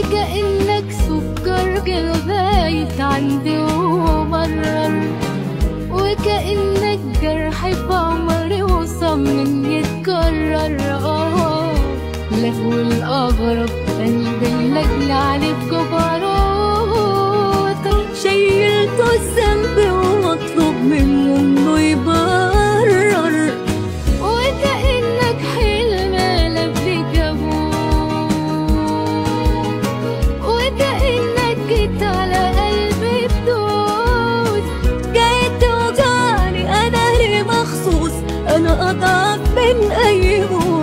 وكأنك سكر كده بايت عندي ومرر وكأنك جرح في عمري وصمم يتكرر اه لا والأغرب قلبي اللجل عليك جبروت شيلته الذنب ومطلوب منه انه يبرر وكأنك حلم قلب لي كابوس وكأنك جيت على قلبي بدوس جاي توجعني انا ليه مخصوص انا اضعف من اي موت